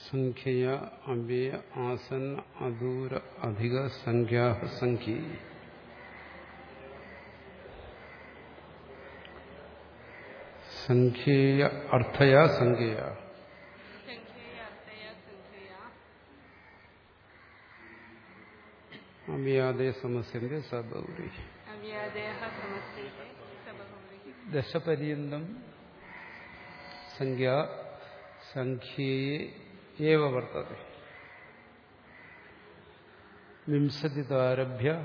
സംഖ്യയ അവ്യയ ആസന്ന അദൂര അധിക സംഖ്യാ സംഖ്യ സംഖ്യേയ അർത്ഥയ സംഖ്യയ സംഖ്യയ അർത്ഥയ സംഖ്യയ അവ്യാദേ സമസ്യന്റെ സബൗരി അവ്യാദേഹ സമസ്യത്തെ സബഹുരി ദശപര്യന്തം സംഖ്യ സംഖ്യയെ ഏവ വർത്തത്തെ വിംശതിതാരഭ്യ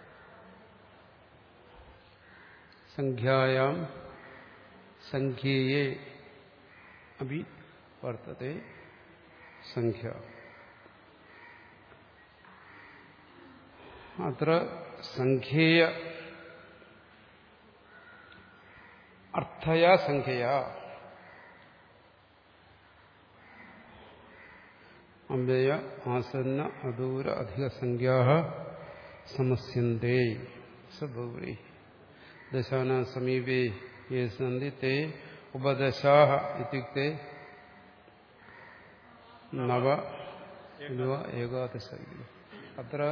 സംഖ്യായാം സംഖ്യയെ അഭി വർത്തത്തെ സംഖ്യ അത്ര സംഖ്യേയ അർത്ഥയാ സംഖ്യയാ അവ്യയ ആസന്ന അദൂര അധിക സംഖ്യാ സമസ്യന്തേ സബൗരി ദശാന സമീപേ യേ സന്തി തേ ഉപദശാ ഇത്യുക്തെ നവ ഇവ ഏകാദശ ഇതി. അത്ര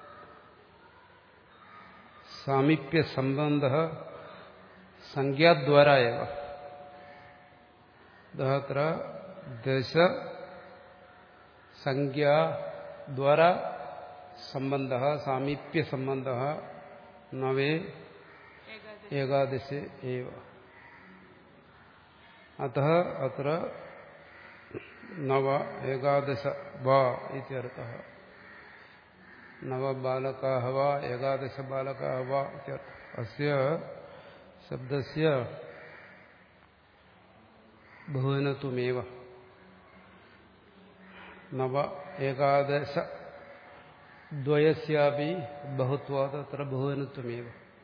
സാമീപ്യ സംബന്ധ സംഖ്യാദ്വാരാ എവ അത്ര ദശ സംഖ്യാദ്വാരാ സംബന്ധ സാമീപ്യ സംബന്ധ നവേ ഏകാദശ ഏകാദശ ഏവ അത അത്ര നവ ഏകാദശ വാ ഇത്യർത്ഥः നവബാലകാः वा एकादशबालकाः वा इत्यर्थः अस्य शब्दस्य बहुवनत्वमेव नव एकादश द्वयस्यापि बहुत्वात् अत्र बहुवनत्वमेव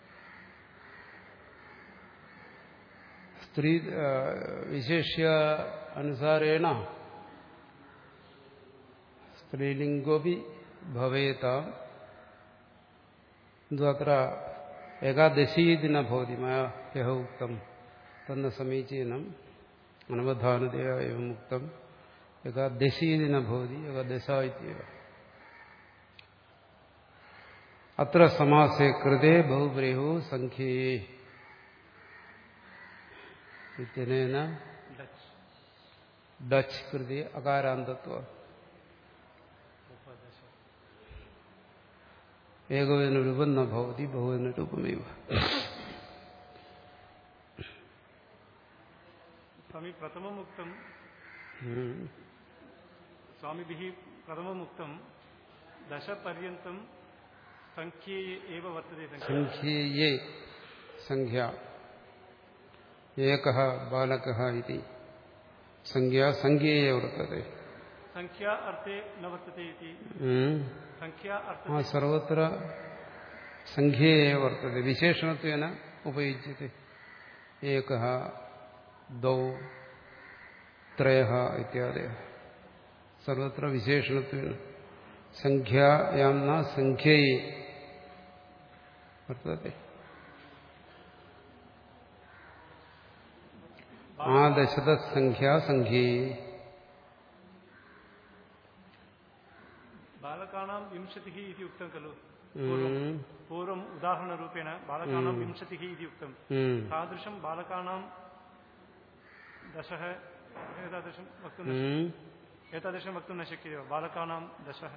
स्त्री अ, विशेष्य अनुसारेण स्त्रीलिङ्गोऽपि भवेताम् किन्तु अत्र एकादशी इति न भवति मया ह्यः उक्तं तन्न समीचीनम् अनवधानतया एवम् उक्तम् एकादशी इति न भवति एकादश इत्येव अत्र समासे कृते बहुब्रीहु सङ्ख्ये इत्यनेन डच् कृते अकारान्तत्वात् ഏകവചനരൂപം ന ഭവതി ബഹുവചനരൂപമേവ स्वामी प्रथमम् उक्तं ഉം. स्वामिभिः प्रथमम् उक्तं दशपर्यन्तं सङ्ख्ये एव वर्तते सङ्ख्या സംഖ്യയെ സംഖ്യ ഏക ബാലക ഇതി സംഖ്യ സംഖ്യയെ വർത്തത്തെ सङ्ख्या अर्थे न वर्तते इति ഉം. सङ्ख्या ആ अर्थे സർവത്ര സംഖ്യയെ വർത്തത്തെ വിശേഷണത്വേന ഉപയുജ്യത്തെ ഏക ദൗ ത്രയ ഇത്യാദയ സർവത്ര വിശേഷണത്വേന സംഖ്യായാം ന സംഖ്യയെ വർത്തത്തെ ആ ദശത സംഖ്യാ സംഖ്യയെ बालकानां विंशतिः इति उक्तं खलु ഉം. पूर्वम् उदाहरणरूपेण बालकानां विंशतिः इति उक्तं ഉം. तादृशं बालकानां दशः एतादृशं वक्तुं न ഉം. एतादृशं वक्तुं न शक्यते वा बालकानां दशः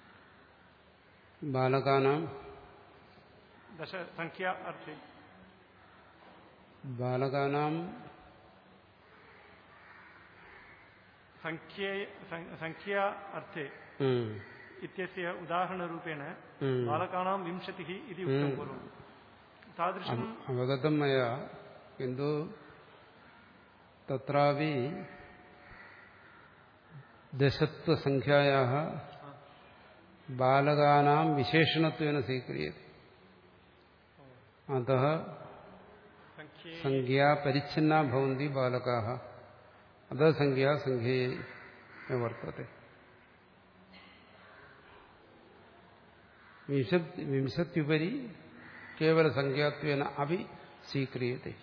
ബാലകാനാം दश सङ्ख्या अर्थे ബാലകാനാം सङ्ख्ये सं- सङ्ख्या अर्थे ഉം. इत्यस्य उदाहरणरूपेण ഉം. बालकानां विंशतिः इति उक्तं हम्म। पूर्वं तादृशं അവഗതം മയാ കിന്തു തത്രാപി ദശത്വസംഖ്യായാः ബാലകാനാം വിശേഷണത്വേന സ്വീക്രിയത്തെ അതः सङ्ख्ये സംഖ്യാ പരിച്ഛിന്നാ ഭവന്തി ബാലകാः അതः സംഖ്യാ സംഖ്യയെ വർത്തത്തെ വിംശത്തി വിംശത്യുപരി കേവലസംഖ്യാത്വേന അപി സ്വീക്രിയത്തെ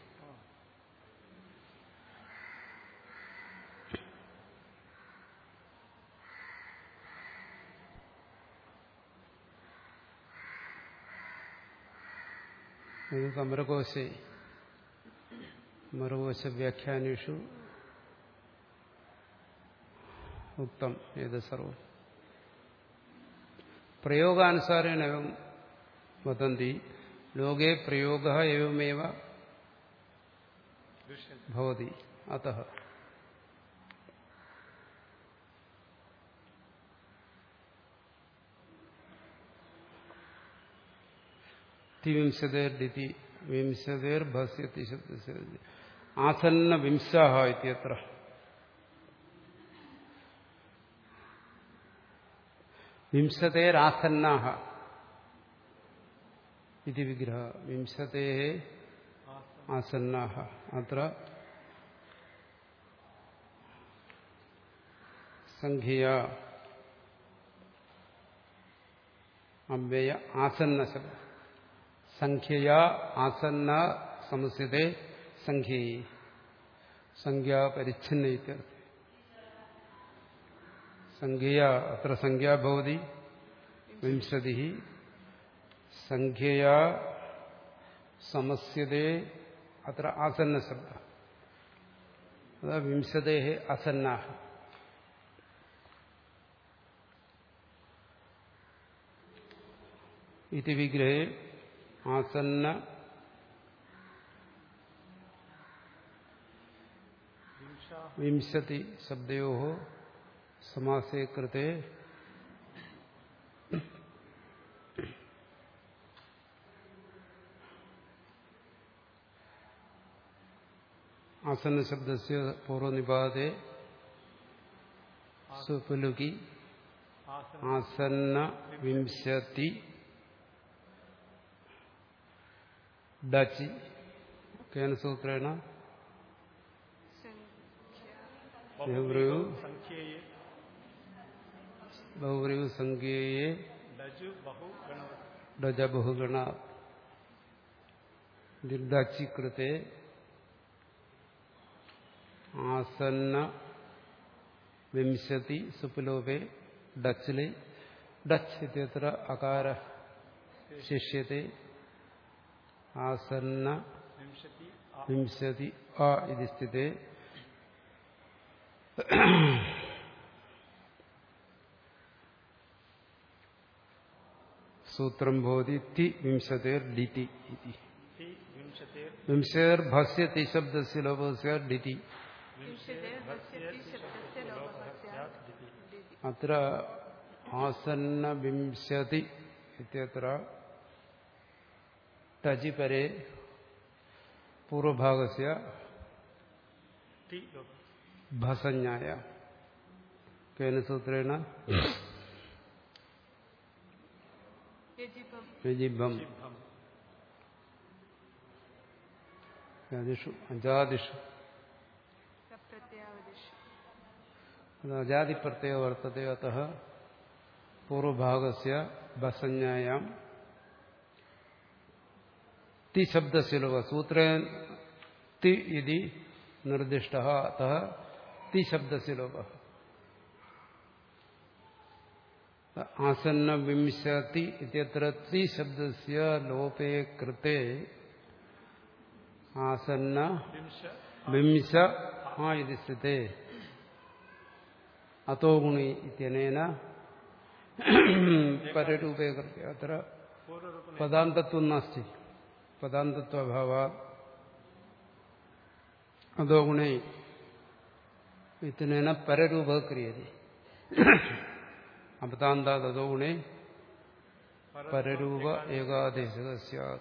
ഇത് സമരകോശേ സമരകോശ വ്യാഖ്യാനേഷു ഉക്തം ഏത് സർവം പ്രയോഗാനുസാരേണ എവം വദന്തി ലോകേ പ്രയോഗ എവമേവ ഭവതി അത വിംശതേർഡിതി വിംശതേർഭസ്യത്തി ശബ്ദസ്യ ആസന്ന വിംശാഹ ഇത്യത്ര വിംശതേരാസന്നാഹ ഇതി വിഗ്രഹ വിംശതേ ആസന്നാഹ അത്ര സംഖ്യ അവ്യയ ആസന്ന ശബ്ദ സംഖ്യയാ ആസന്ന സമസ്യത്തെ സംഖ്യൈ സംഖ്യാപരിച്ഛിന്ന ഇത്യർത്ഥം സംഖ്യയ അത്ര സംഖ്യ ഭവതി വിംശതി സംഖ്യയാ സമസ്യതേ അത്ര ആസന്ന ശബ്ദ അതാ വിംശതേ അസന്നാഹ ഇതി വിഗ്രഹേ ആസന്ന വിംശതി ശബ്ദയോ സമാസേ കൃത്തെ ആസന്ന ശബ്ദസ്യ പൂർവനിപാതേ സുപുലുകി ആസന്ന വിംശതി ഡച്ചി കേന സൂത്രേണ ബഹുബ്രയു സംഖ്യയെ ബഹുബ്രയു സംഖ്യയെ ഡജു ബഹു ഗണവ ഡജ ബഹുഗണ ഡച്ചി കൃത്തെ ആസന്ന വിംശതി സുപുലോപെ ഡച്ചിലെ ഡച്ച് ഇത്യത്ര അകാര ശിഷ്യത്തെ ആസന്ന വിംശതി വിംശതി ആ ഇതി സ്ഥിതേ സൂത്രം ഭവതി തി വിംശതേർ ഡിതി ഇതി തി വിംശതേർ വിംശേർ ഭാസ്യതി ശബ്ദസ്യ ലോപസ്യ ഡിതി വിംശതേർഭസ്യത്തി ശബ്ദസ്യ ലോപः സ്യാत् ഇതി. അത്ര ആസന്ന വിംശതി ഇത്യത്ര ടജി പരേ പൂർവഭാഗസ്യ തി ലോക ഭസഞ്ജായ കേന സൂത്രേണ യജിപം യജിബം ജിഭം യാദിഷു അജാദിഷു സപ്രത്യാവദിഷു അജാതിപ്രത്യയ വർത്തത്തെ അത പൂർവഭാഗസ്യ ഭസഞ്ജായാം തി ശബ്ദസ്യ ലോക സൂത്രേ തി ഇതി നിർദ്ദിഷ്ട അത തി ശബ്ദസ്യ ലോക ആസന്ന വിംശതി ഇത്യത്ര തി ശബ്ദസ്യ ലോപേ കൃത്തെ ആസന്ന വിംശ വിംശ ആ ഇത് സ്ഥിതേ അത്തോ ഗുണി ഇത്യനേന പരരൂപേ കൃത്യ അത്ര പൂർവരൂപ പദാന്തത്വം നാസ്തി പദാന്തത്വഭാവാ അതോ ഗുണേ ഇത്യനേന പരരൂപ ക്രിയതി അപദാന്താത് അതോ ഗുണേ പരരൂപ ഏകാദേശക സ്യാത്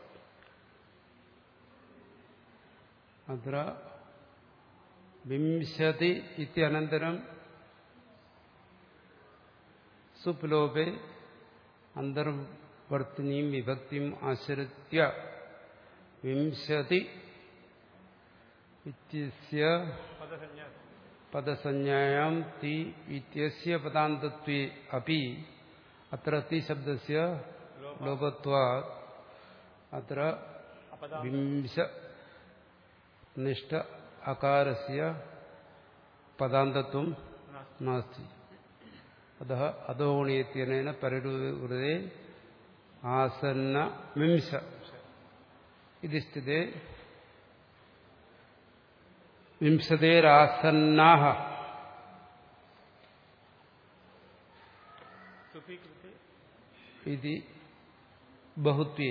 അത്ര വിംശതി ഇത്യനന്തരം സുപ്ലോപെ അന്തർവർത്തിനിയും വിഭക്തിയും ആശ്രിത്യ വിംശതി ഇത്യസ്യ പദസഞ്ജ പദസഞ്ജായാം തി ഇത്യസ്യ പദാന്തത്വേ അപി അത്ര തി ശബ്ദസ്യ ലോപത്വാ അത്ര അപദാ വിംശ നിഷ്ഠ അകാരസ്യ പദാന്തത്വം നാസ്തി അത അധോഗുണീത്യനേന പരരൂപേ ആസന്ന വിംശ ഇത് സ്ഥിതേ വിംശതേരാസന്നാഹ सुपि कृते इति बहुत्वे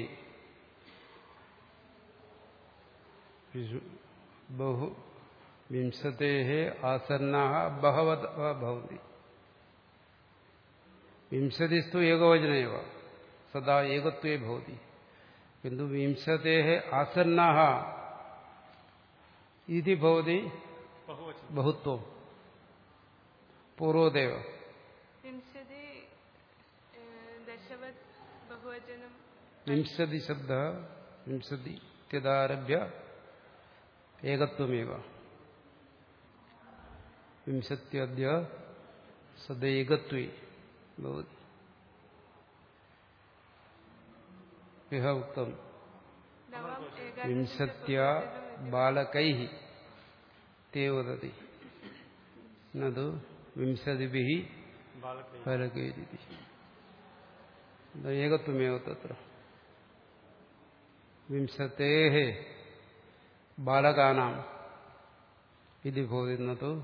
बहु विंशतेः आसन्नाः बहवः भवन्ति विंशतिस्तु एकवचन एव सदा एकत्वे भवति किन्तु विंशतेः आसन्नाः इति भवति बहुवचनं बहुत्वं पूर्वदेव विंशति अ, दशवत् बहुवचनं विंशति शब्दः विंशति इत्यदारभ्य एकत्वमेव विंशत्यद्य सदैकत्वे भवति यः उक्तम् नवम् एकादश विंशत्या बालकैः ते वदति न तु विंशतिभिः बालकैः बालकैरिति एकत्वमेव तत्र विंशतेः बालकानाम् इति भवति न तु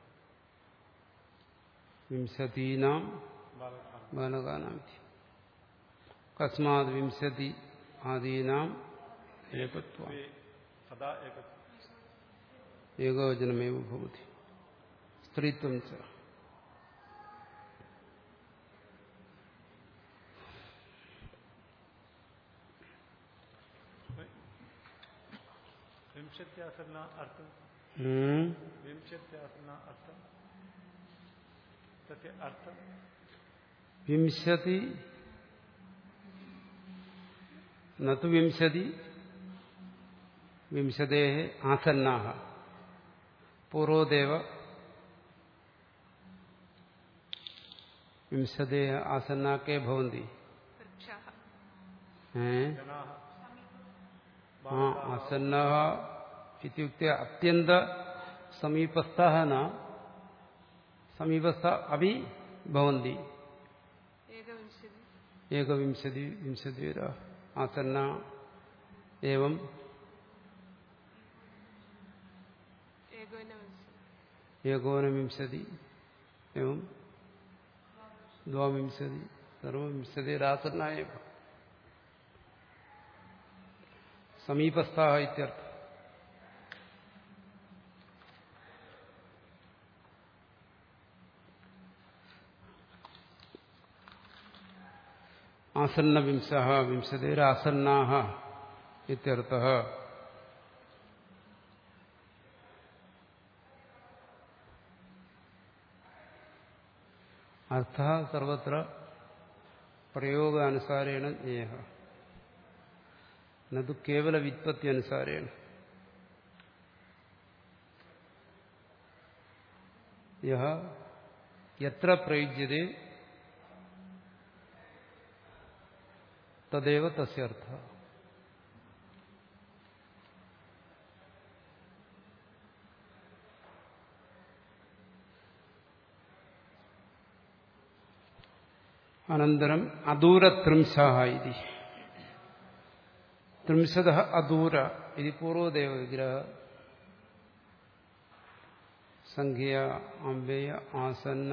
विंशतीनां बालकाः बालकानाम् इति कस्मात् विंशति आदीनाम् एकत्वम् द्वे सदा एक एकवचनमेव भवति स्त्रीत्वं च विंशत्यासन्न अर्थं हम्म। विंशत्यासन्न अर्थं तस्य अर्थं विंशति न तु विंशति विंशतेः आसन्नाः पूर्वदेव विंशतेः आसन्ना के भवन्ति वृक्षाः हैं? जनाः हा आसन्नः इत्युक्ते अत्यन्त समीपस्थः न समीपस्थ अपि भवन्ति एकविंशति एकविंशति विंशतिर आसन्ना एवम् एकोनविंशति एकोनविंशति एवं द्वाविंशति सर्वविंशतिरासन्ना एव समीपस्थाः इत्यर्थः आसन्नविंशः विंशतिरासन्नाः इत्यर्थः अर्थः सर्वत्र प्रयोगानुसारेण ज्ञेयः न तु केवलव्युत्पत्त्यनुसारेण यः यत्र प्रयुज्यते तदेव तस्य अर्थः അനന്തരം അദൂരത്രിംശः इति त्रिंशदः अदूर इति पूर्वदेवविग्रह संख्या अव्यय आसन्न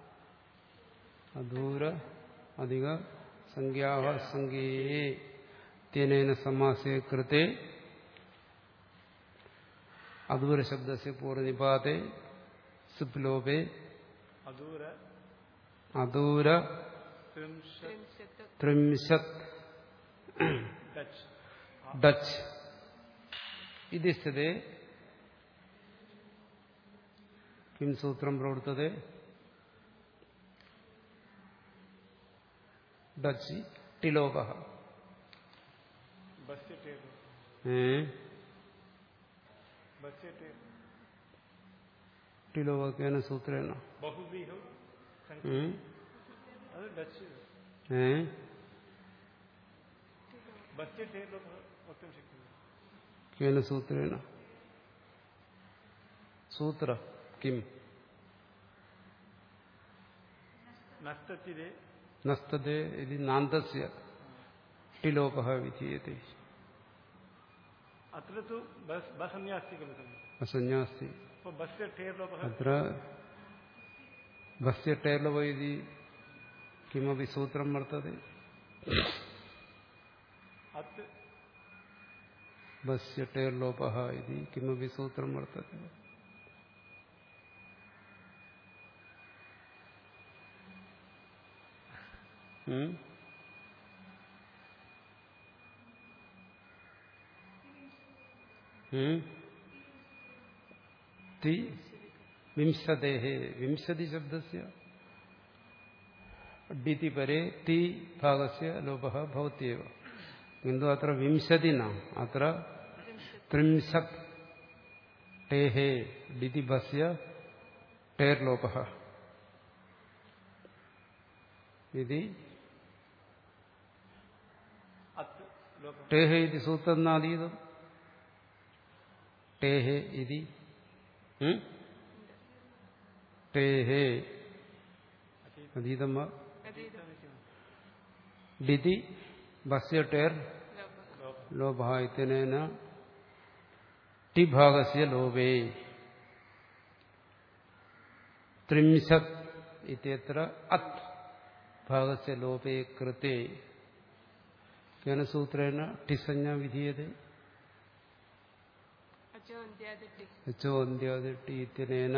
अदूर अधिक संज्ञाः संज्ञेये तेनेन समासे कृते अदूरशब्दस्य पूर्वनिपाते सुप्लोपे अदूर अदूर त्रिंशत् त्रिंशत् त्रिंशत् डच् डच् इति स्थिते किं सूत्रं प्रवर्तते डच् टिलोपः बस्य टेप् ഏ? बस्य टेप् टिलोपकेन सूत्रेण बहुभिः ഉം? അത് ഡച്ച് ഏ? बस्य टेप् वक्तुं शक्यते केन सूत्रेण सूत्र किम् नस्ततिरे नस्तते इति नान्तस्य टिलोपः विधीयते अत्र तु बस् बस् अन्या अस्ति खलु खलु असंज्ञास्ति तो बस्य ठेर् लोपः अत्र भस्य टेर्लव इति किमपि सूत्रं वर्तते अत् भस्य टेर्लोपः इति किमपि सूत्रं वर्तते हम्म? हम्म? ति विंशतेः विंशतिशब्दस्य डिति परे ति भागस्य लोपः भवत्येव किन्तु अत्र विंशति न अत्र त्रिंशत् टेः डिति भस्य टेर्लोपः इति अत् लोपः टेः इति सूत्रं नाधीतम् टेः इति हं? टेः अधीतं वा डिति भस्य टेर् लोभः इत्यनेन टिभागस्य लोभे त्रिंशत् इत्यत्र अत् भागस्य लोपे कृते केन सूत्रेण टिसंज्ञा विधीयते अचो अन्त्यादिति यचोऽन्त्यादिटि इत्यनेन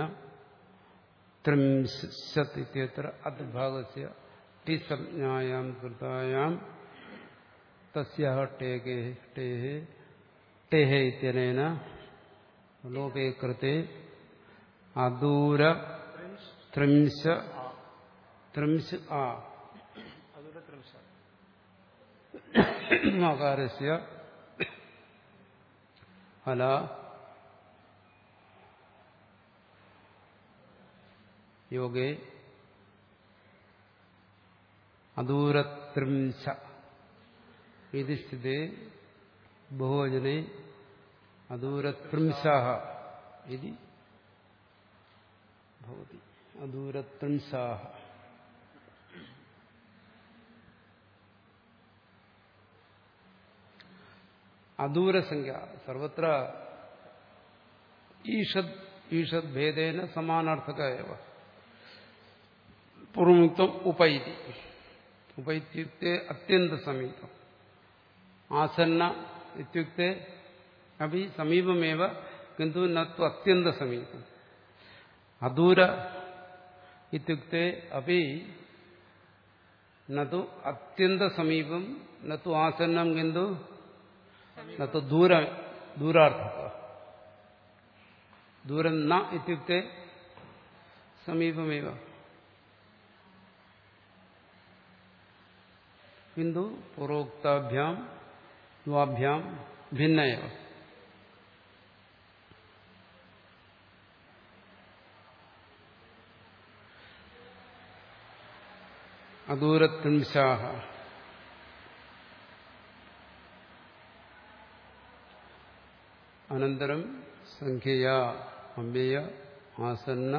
त्रिंशत् इत्यत्र अत् भागस्य टिसंज्ञायां कृतायां तस्याः टेके टेः टेः इत्यनेन लोपे कृते अदूर त्रिंश त्रिंश आ अदूरत्रिंशत् आकारस्य हल योगे अदूरत्रिंश इति स्थिते बहुवचने अदूरत्रिंशाः इति भवति अदूरत्रिंशाः अदूरसंख्या सर्वत्र ईषद् ईषद्भेदेन समानार्थक एव पूर्वमुक्तम् उप इति उप इत्युक्ते अत्यन्तसमीपम् आसन्न इत्युक्ते अपि समीपमेव किन्तु न तु अत्यन्तसमीपम् अदूर इत्युक्ते अपि न तु अत्यन्तसमीपं न तु आसन्नं किन्तु न तु दूर दूरार्थः दूरं न इत्युक्ते समीपमेव किन्तु पूर्वोक्ताभ्यां द्वाभ्यां भिन्न एव अदूरत्रिंशाः अनन्तरं संख्यया अव्यय आसन्न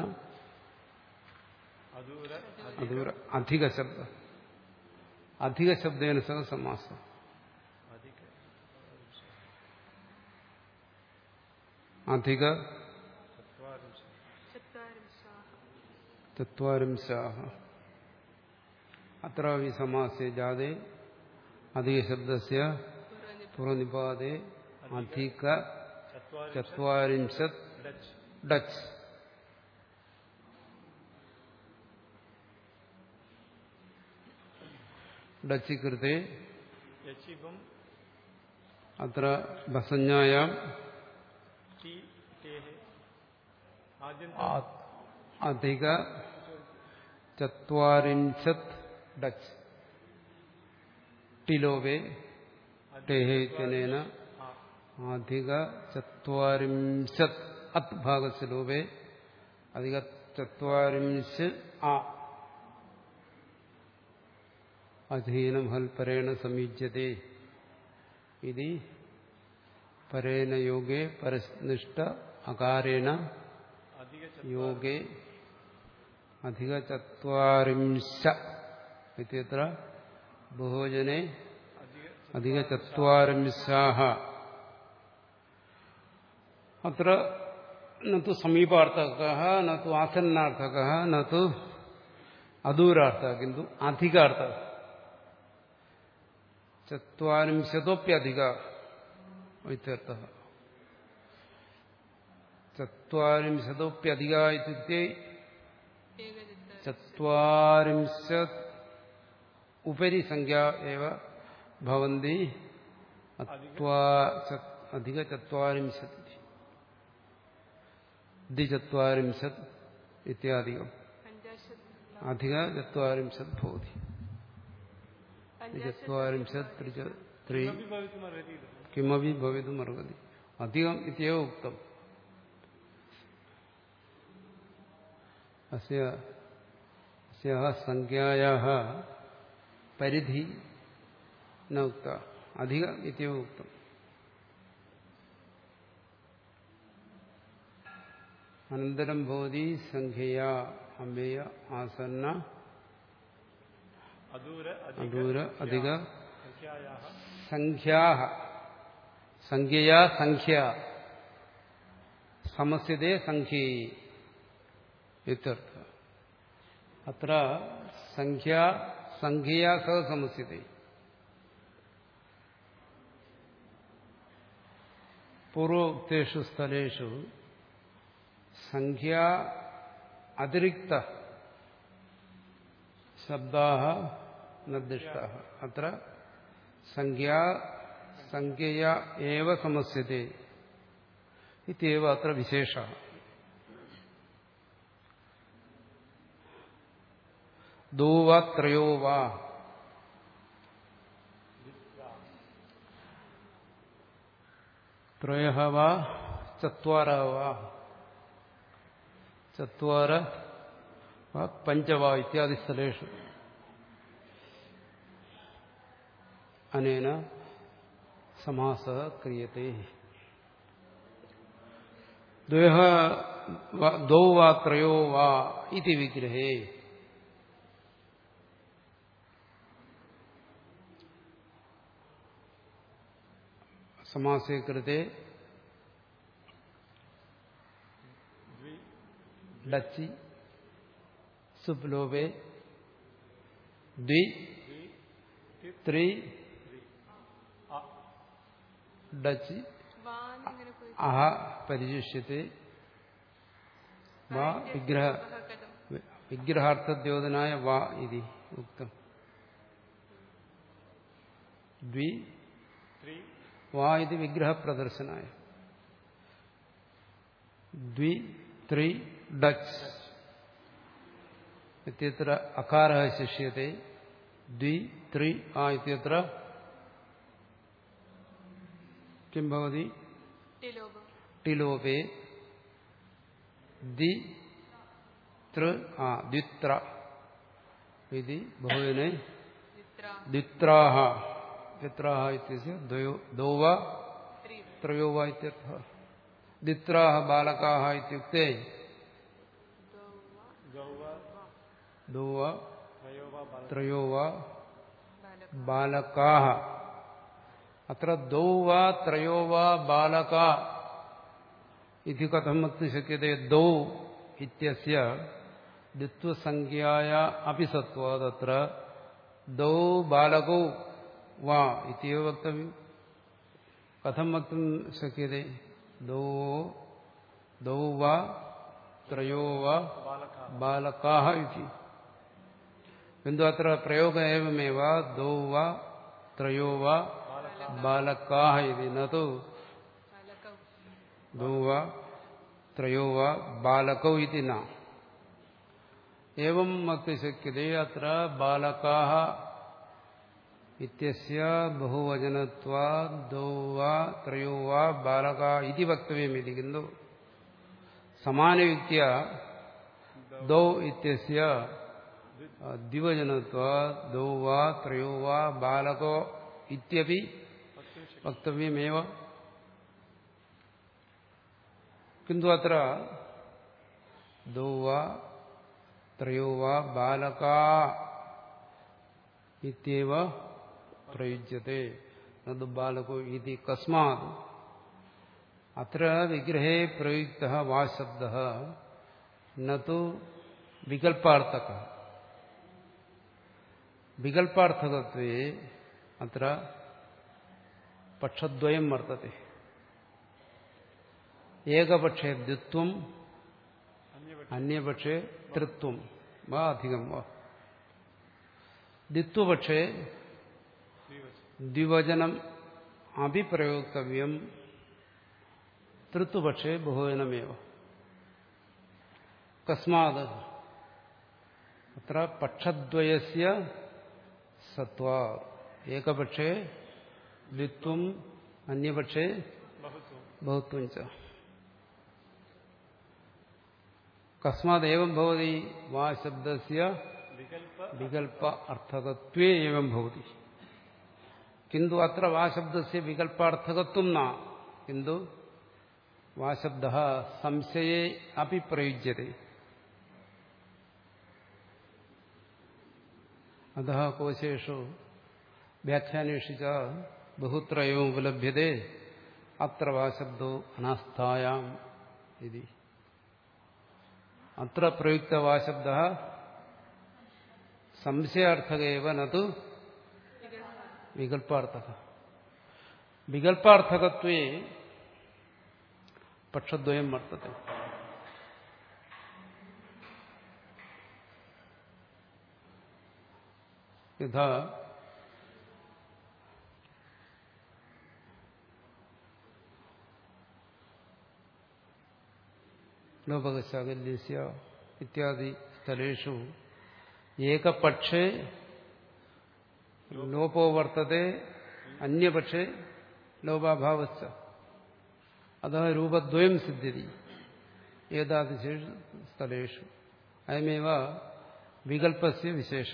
अदूर अदूर अधिकशब्द अधिकशब्देन सह समासः अधिक अधिक चत्वारिंशत् चत्वारिंशाः चत्वारिंशाः अत्रापि समासे जाते अधिकशब्दस्य पूर्वनिपादे अधिक चत्वारिंशत् चत्वारिंशत् डच् डच् डच् कृते यचिबम् अत्र भसञ्ज्ञायां टी टेः आद्यन्त अधिक चत्वारिंशत् डच् टिलोवे टेः इत्यनेन हा अधिक चत्वारिंशत् अत् भागस्य लोभे अधिक चत्वारिंश आ अधीनं हल्परेण समीज्यते इति परेण योगे परनिष्ठ अकारेण अधिक योगे अधिकचत्वारिंश इत्यत्र बहुवचने अधिक अधिकचत्वारिंशाः അത്ര നു സമീപാർത്ഥക നു ആസന്നാർത്ഥക നു അദൂരാർത്ഥ കിന്തു അധികാർത്ഥ ചത്വാരിംശതോപ്യധിക ഇത്യർത്ഥ ചത്വാരിംശതോപ്യധിക ഇത്യുക്തെ ഏകചിത്ത ചത്വാരിംശത് ഉപരി സംഖ്യ ഏവ ഭവന്തി അത്വാ- ച- അധിക ചത്വാരിംശത് ദ്വിചത്വാരിംശത് ഇത്യാദികം പഞ്ചാശത് അധിക ചത്വാരിംശത് ഭവതി പഞ്ചാശത് ചത്വാരിംശത് ത്രിച- ത്രി किमपि भवितुमर्हति इति। കിമപി ഭവിതുമർഹതി അധികം ഇത്യവ ഉക്തം അസ്യ അസ്യാഹ സംഖ്യായാഹ പരിധി ന ഉക്ത അധിക ഇത്യവ ഉക്തം അനന്തരം ഭവതി സംഖ്യയാ അമ്പേയ ആസന്ന अदूर अधिक അദൂര അധിക संख्यायाः സംഖ്യാ സംഖ്യയാ സംഖ്യ സമസ്യതേ സംഖ്യേ ഇത്യർത്ഥ അത്ര സംഖ്യ സംഖ്യയാ സഹ സമസ്യത്തെ പൂർവോക്തേഷു സ്ഥലേഷു സംഖ്യ അതിരിക്ത ശബ്ദാ നിർദ്ദിഷ്ട അത്ര സംഖ്യ സംഖ്യയ ഏവ സമസ്യത്തെ ഇത്യവ അത്ര വിശേഷ ദോ വാ ത്രയോ വാ ത്രയ വാ ചത്വാര വാ ചത്വാര വാ പഞ്ചവാ ഇത്യാദി സ്ഥലേഷു അനേന സമാസ ക്രിയത്തെ ദ്വയഃ വ- ദ്വൗ വാ ത്രയോ വാ ഇതി വിഗ്രഹേ സമാസേ കൃത്തെ ഡച്ചി സുപ്ലോപേ ദ്വി ത്രി ഡച്ചി വാന്നിങ്ങനെ പോയി അഹ പരിചിഷ്യത്തെ വാ വിഗ്രഹ കഥം വിഗ്രഹാർത്ഥദ്യോതനായ വാ ഇതി ഉക്തം ദ്വി त्रि വാ ഇത് വിഗ്രഹപ്രദർശനായ ദ്വി ത്രി ഡച്ച് ഇത്യത്ര അകാര ശിഷ്യത്തെ ദ്വി ത്രി ആ ഇത്യത്ര കിം ഭവതി ടിലോപം ടിലോപേ ദി തൃ ആ ദ്വിത്ര ഇതി ബഹുവിനെ ചിത്ര ദ്വിത്രാഹ ദ്വിത്രാഹ ഇത്യസ്യ ദ്വയോ ദോ वा ത്രി ത്രയോ वा इत्यर्थः ദ്വിത്രാഹ ബാലകാः इत्युक्ते गौ वा दो वा त्रयो वा बाल त्रयो वा ബാലക ബാലകാः अत्र द्वौ वा त्रयो वा बालका इति कथं वक्तुं शक्यते द्वौ इत्यस्य द्वित्वसंज्ञाया अपि सत्त्वादत्र द्वौ बालकौ वा इत्येव वक्तव्यम् कथं वक्तुं शक्यते द्वौ द्वौ वा त्रयो वा बालकाः बालकाः इति किन्तु अत्र प्रयोगः एवमेव द्वौ वा त्रयो वा बालकाः इति न तु ബാലകൗ द्वौ वा त्रयो वा बालकौ इति न एवं वक्तुं शक्यते अत्र बालकाः इत्यस्य बहुवचनत्वात् द्वौ वा त्रयो वा बालका इति वक्तव्यमिति किन्तु समानयुक्त्या द्वौ इत्यस्य द्विवचनत्वात् द्वौ वा त्रयो वा बालको इत्यपि वक्तव्यमेव किन्तु अत्र द्वौ वा त्रयो वा बालका इत्येव प्रयुज्यते न तु बालको इति कस्मात् അത്ര വിഗ്രഹേ പ്രയുക്ത വാ ശബ്ദ നു വികൽപ്പാർത്ഥക വികൽപ്പാർത്ഥകത്വേ അത്ര പക്ഷദ്വയം വർത്തത്തെ ഏകപക്ഷേ ദ്വിത്വം അന്യപക്ഷേ തൃത്വം വാ അധികം വാ ദ്വിത്വപക്ഷേ ദ്വിവചനം അഭിപ്രയോക്തവ്യം തൃത്വപക്ഷേ ബഹുവചനമേവ കസ്മാത് അത്ര പക്ഷദ്വയസ്യ സത്വ ഏകപക്ഷേ ദ്വിത്വം അന്യപക്ഷേ ബഹുത്വം ച കസ്മാത് ഏവം ഭവതി വാ ശബ്ദസ്യ വികൽപ്പ അർത്ഥകത്വേ ഏവം ഭവതി കിന്തു അത്ര വാ ശബ്ദസ്യ വികൽപ്പാർത്ഥകത്വം ന കിന്തു വാ ശബ്ദ സംശയേ അപി പ്രയുജ്യത്തെ അത കോശേഷു വ്യാഖ്യാനേഷു ച ബഹുത്ര എവം ഉപലഭ്യത്തെ അത്ര വാ ശബ്ദോ അനാസ്ഥായാം ഇതി അത്ര പ്രയുക്ത വാ ശബ്ദ സംശയാർത്ഥകേവ നതു വികൽപ്പാർത്ഥക വികൽപ്പാർത്ഥകത്വേ പക്ഷദ്വയം വർത്തത്തെ യഥാ ലോപകശാകല്യസ്യ ഇത്യാദി സ്ഥലേഷു ഏകപക്ഷേ ലോപോ വർത്തത്തെ അന്യപക്ഷേ ലോപാഭാവസ്ഥ അത രൂപദ്വയം സിദ്ധ്യതി ഏതാദിശേഷു സ്ഥലേഷു അയമേവ വികൽപ്പസ്യ വിശേഷ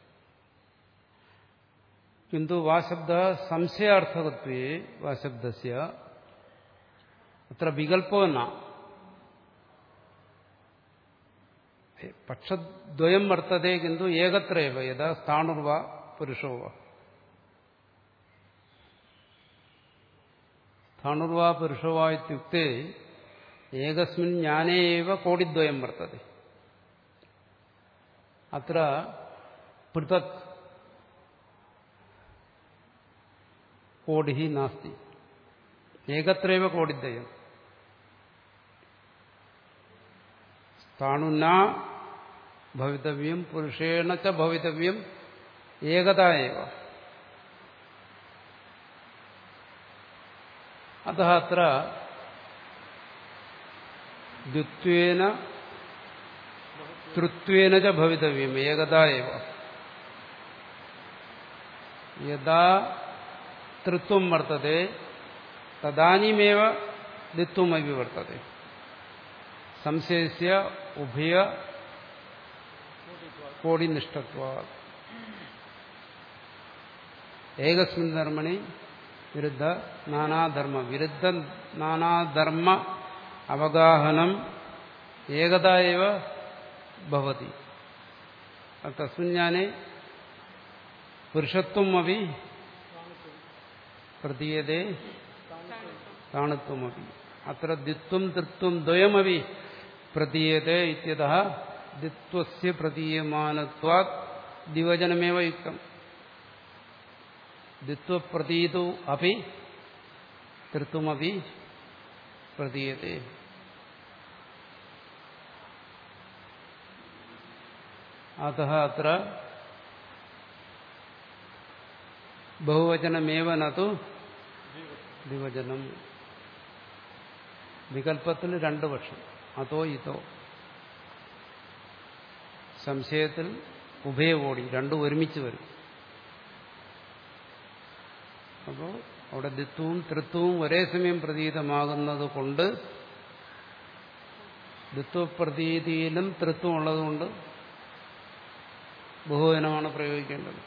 കിന്തു വാശബ്ദ സംശയാർത്ഥകത്വേ വാശബ്ദസ്യ അത്ര വികൽപ്പോ ന പക്ഷദ്വയം വർത്തത്തെ കിന്തു ഏകത്രേവ യഥാ സ്ഥാണുർവ പുരുഷോ വ സ്ഥാണുർവാ പുരുഷോ വാ ഇത്യുക്തെ ഏകസ്മിൻ ജ്ഞാനേ ഏവ കോടിദ്വയം വർത്തത്തെ അത്ര പൃഥക് കോടി നാസ്തി ഏകത്രേവ കോടിദ്വയം സ്ഥാണുന ഭവിതവ്യം പുരുഷേണ ച ഭവിതവ്യം ഏകത ഏവ അത അത്ര ദ്വിത്വേന തൃത്വേന ച ഭവിതവ്യം ഏകത ഏവ യഥാ തൃത്വം വർത്തത്തെ തദാനീമേവ ദ്വിത്വമപി വർത്തത്തെ സംശയസ്യ ഉഭയ കോടിനിഷ്ഠത്വ ഏകസ്മിൻ ധർമ്മണി വിരുദ്ധ നാനാധർമ്മ വിരുദ്ധ നാനാധർമ്മ അവഗാഹനം ഏകത ഏവ ഭവതി തസ്മിൻ ജ്ഞാനെ പുരുഷത്വം അപ്പി പ്രതീയതേ താണുത്വമപി അത്ര ദ്വിത്വം തൃത്വം ദ്വയമപി പ്രതീയത്തെ ഇത്യത ദ്വിത്വസ്യ പ്രതീയമാനത്വാത് ദിവചനമേവ യുക്തം ദ്വിത്വപ്രതീതു അപി തൃത്വമപി പ്രതീയത്തെ അത അത്ര ബഹുവചനമേവ നു ദ്വിവചനം വികല്പത്തിൽ രണ്ട് പക്ഷം അതോ ഇതോ സംശയത്തിൽ ഉഭയകോടി രണ്ടും ഒരുമിച്ച് വരും അപ്പോൾ അവിടെ ദ്വിത്വവും തൃത്വവും ഒരേ സമയം പ്രതീതമാകുന്നത് കൊണ്ട് ദ്വിത്വപ്രതീതിയിലും തൃത്വം ഉള്ളതുകൊണ്ട് ബഹുവചനമാണ് പ്രയോഗിക്കേണ്ടത്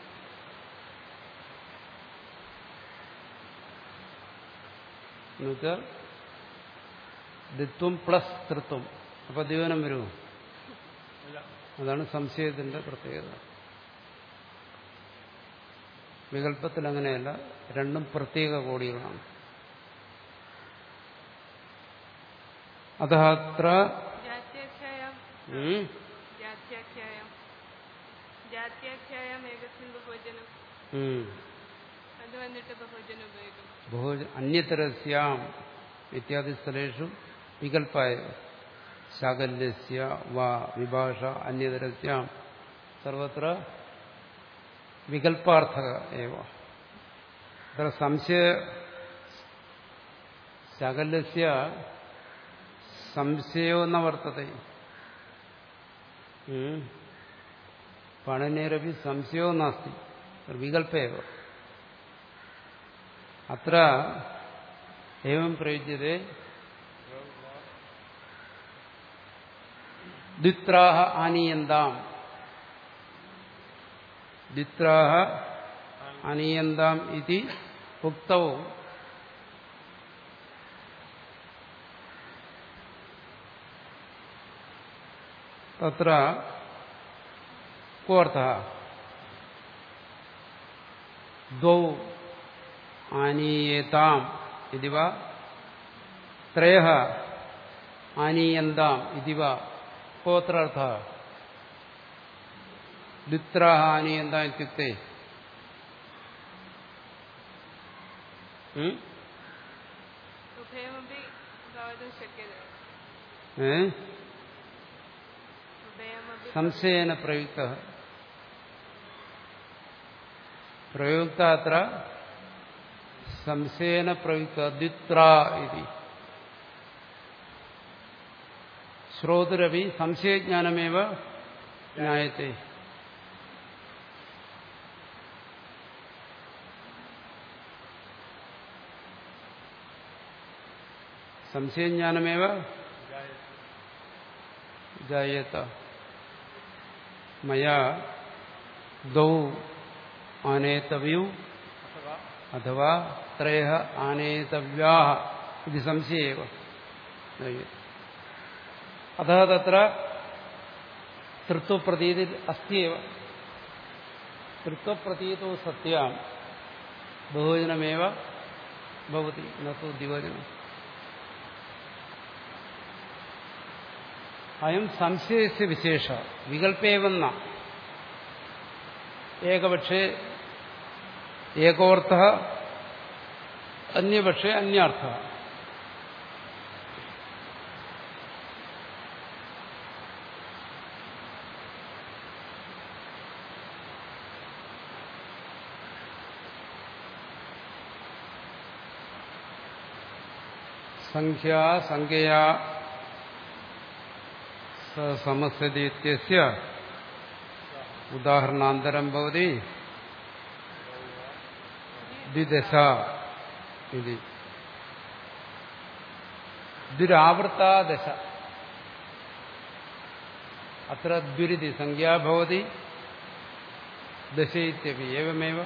എന്നുവെച്ചാൽ ദ്വിത്വം പ്ലസ് തൃത്വം അപ്പൊ ദ്വിവനം വരുമോ അതാണ് സംശയത്തിന്റെ പ്രത്യേകത വികല്പത്തിൽ അങ്ങനെയല്ല രണ്ടും പ്രത്യേക കോടികളാണ് അത അത്ര ജാത്യാഖ്യായം ഉം, ജാത്യാഖ്യായം ജാത്യാഖ്യായം ഏകസ്മിൻ ബഹുവചനം ഉം. അത് വന്നിട്ട് ബഹുവചനം ഉപയോഗിക്കും ബഹുജ അന്യതരസ്യാം ഇത്യാദി സ്ഥലേഷു വികൽപ്പായ ശാകല്യസ്യ വാ വിഭാഷ അന്യതരസ്യാം സർവത്ര വികൽപ്പാർത്ഥക ഏവ അത്ര സംശയ ശാകല്യസ്യ സംശയോ ന വർത്തത്തെ ഉം. പണനേരപി സംശയോ നാസ്തി വികൽപ്പേവ അത്ര एवं प्रयुज्यते द्वित्राः आनीयन्ताम् द्वित्राः आनीयन्ताम् इति उक्तौ तत्र को अर्थः द्वौ ആനീയേതാം ഇതി വ ത്രയ ആനീയന്താം ഇതി വ കോത്ര അർത്ഥ ദ്വിത്ര ആനീയന്താം ഇത്യുക്തെ ഉം? ഉഭയമപി ഭവിതും ശക്യത്തെ ഏ? ഉഭയമപി സംശയേന പ്രയുക്ത പ്രയുക്ത അത്ര സംശയേന പ്രയുക്ത ദ്വിത്ര ഇതി ശ്രോതുരവി സംശയജ്ഞാനമേവ ജ്ഞായത്തെ സംശയജ്ഞാനമേവ ജായത മയാ ദ്വൗ ആനേതവ്യൂ അഥവാ ത്രയ ആനേതവ്യാ ഇത് സംശയേവ അത തത്ര തൃത്വപ്രതീതി അസ്തിയേവ തൃത്വപ്രതീതോ സത്യാം ബഹുവചനമേവ ഭവതി നു ദ്വിവചനം അയം സംശയസ്യ വിശേഷ വികല്പേവന്ന ഏകപക്ഷേ ഏകോർത്ഥ അന്യപക്ഷേ അന്യാർത്ഥ സംഖ്യാ സംഖ്യയാ സമസ്യതി ഇത്യസ്യ ഉദാഹരണാന്തരം ഭവതി ദ്വിദശ ഇതി ദ്വിരാവൃത്താദശ അത്ര ദ്വിരിതി സംഖ്യാ ഭവതി ദശ ഇത്യപി ഏവമേവ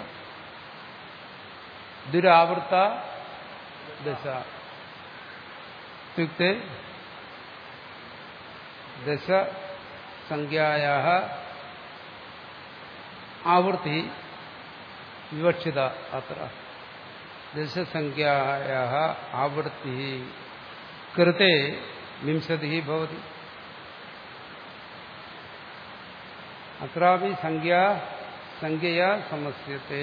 ദ്വിരാവൃത്ത ദശ ഇത്യുക്തെ ദശ സംഖ്യായാ ആവൃത്തി വിവക്ഷിത അത്ര ദശസംഖ്യായാ ആവൃത്തി കൃത്തെ വിംശതി ഭവതി അത്രാപി സംഖ്യാ സംഖ്യയാ സമസ്യത്തെ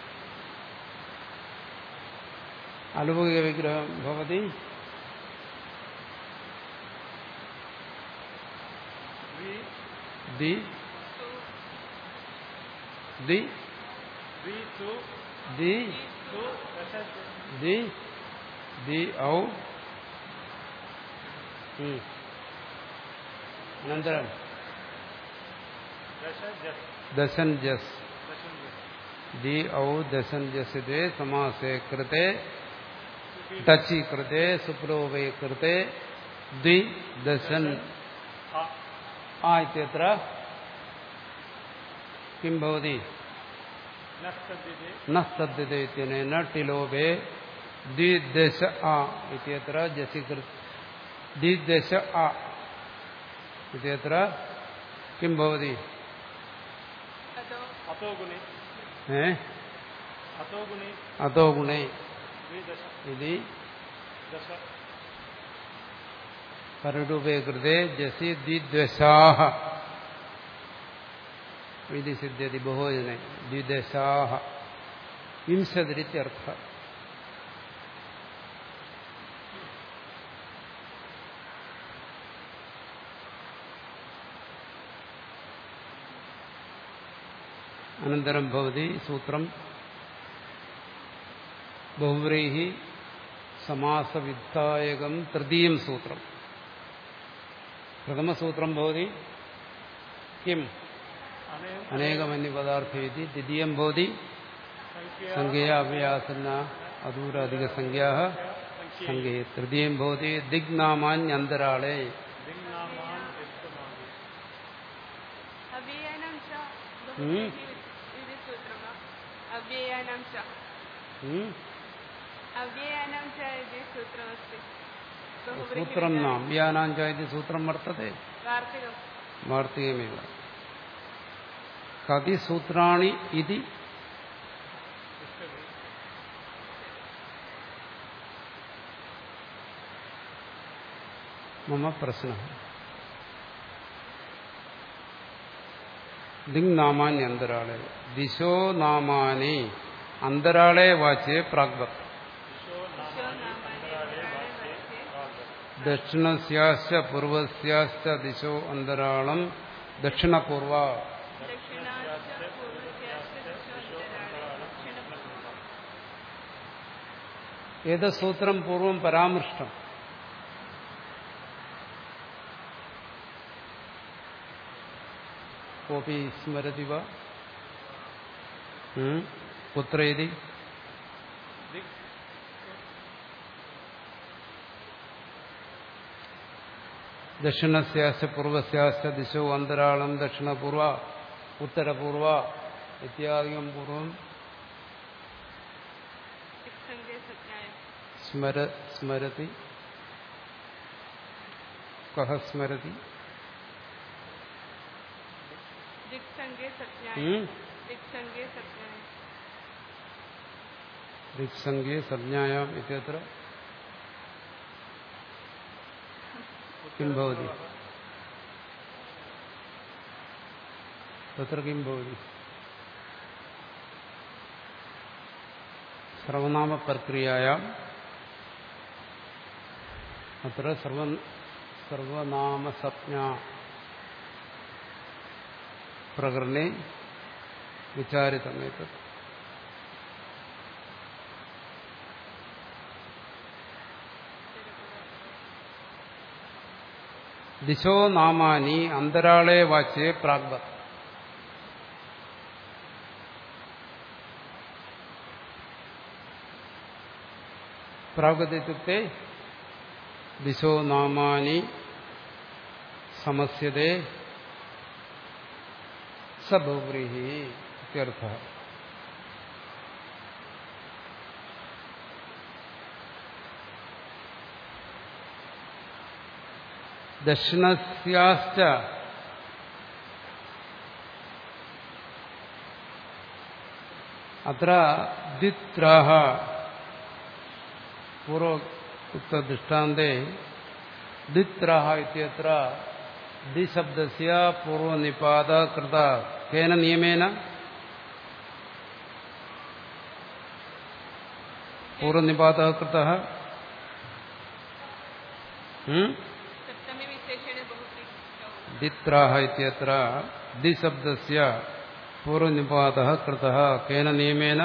അനുഭവിക വിഗ്രഹം ഭവതി ദി ദി ദി ദി ദി ഔ ഉം. അനന്തരം ദശൻ ജസ് ദി ഔ ദശൻ ജസ് ദ്വേ സമാസേ കൃത്തെ ടച്ചി കൃത്തെ സുപ്ലോവേ കൃത്തെ ദ്വി ദശൻ ആ ഇത്യത്ര കിം ഭവതി न सद्यते इत्यनेन टिलोभे द्विदश आ इत्यत्र जसि कृत् द्विदश आ इत्यत्र किं भवति അതോ अतो गुणे ए? अतो गुणे अतो गुणे द्विदश इति दश പരരൂപേ കൃതേ ജസി ദ്വിദ്വശാഹ ഇത് സിദ്ധ്യതി ബഹുജനെ ദ്വിദശാഹ വിംശതിരിത്യർത്ഥ അനന്തരം ഭവതി സൂത്രം ബഹുവ്രീഹി സമാസവിധായകം തൃതീയം സൂത്രം പ്രഥമസൂത്രം ഭവതി കിം अनेन അനേകമന്യപദാർത്ഥ ദ്വിതീയം ഭവതി संख्या സംഖ്യ അഭ്യാസന അദൂരാധിക സംഖ്യാ സംഖ്യ തൃതീയം ഭവതി ദിഗ്നാമാന്യന്തരാളെ दिङ्नामान् यत्तमानि अव्ययानां च Hmm. बहुव्रीहि इति सूत्रं वा अव्ययानां च ഉം? अव्ययानां च इति सूत्रमस्ति സൂത്രം ന അഭ്യാനാഞ്ച ഇത് സൂത്രം വർത്തത്തെ वार्तिकं വാർത്തികമേവ കതി സൂത്രാണി ഇതി മമ പ്രശ്ന ദിങ് നാമാനി അന്തരാളെ ദിശോ നാമാനി അന്തരാളെ വാച്യേ പ്രാഗ്വത് दिशो नामानि अन्तराळे वाच्ये ദക്ഷിണസ്യാശ്ച പൂർവസ്യാശ്ച ദിശോ അന്തരാളം ദക്ഷിണപൂർവ दक्षिणाश्च पूर्वस्याश्च दिशो अन्तराळे दक्षिणपूर्वम् ഏത് സൂത്രം പൂർവം പരാമൃഷ്ടം കോപി സ്മരതി വ ഉം? കുത്ര ഇതി दिक् ദക്ഷിണസ്യാശ്ച പൂർവസ്യാശ്ച ദിശോ അന്തരാളം ദക്ഷിണപൂർവ ഉത്തരപൂർവ ഇത്യാദികം പൂർവം इत्सङ्गे सज्ञाय സ്മര സ്മരതി കഹ സ്മരതി दिक्सङ्गे सज्ञाय ഉം? दिक्सङ्गे सज्ञाय ഋക്സംഗേ സംജ്ഞായാം ഇത്യത്ര കിം ഭവതി തത്ര കിം ഭവതി സർവനാമപ്രക്രിയയാം അത്ര സർവ സർവനാമസജ്ഞ പ്രകരണേ വിചാരിതമേതത് ദിശോ നാമാനി അന്തരാളെ വാച്യേ പ്രാഗ്വത് പ്രാഗ്വത് ഇത്യുക്തെ ദിശോ നാമാനി സമസ്യതേ സബഹുവ്രീഹി ഇത്യർത്ഥ ദക്ഷിണസ്യാശ്ച അത്ര ദ്വിത്രാഹ പൂർവോക്തദൃഷ്ടാന്തേ ദ്വിത്രാഹ ഇത്യത്ര ദ്വിശബ്ദസ്യ പൂർവനിപാത കൃത കേന നിയമേന പൂർവനിപാത കൃത सप्तमी विशेषेण बहुव्रीहि ദിത്രാഹ ഇത്യത്ര ദിശബ്ദസ്യ പൂർവനിപാതഃ കൃതഃ കേന നിയമേന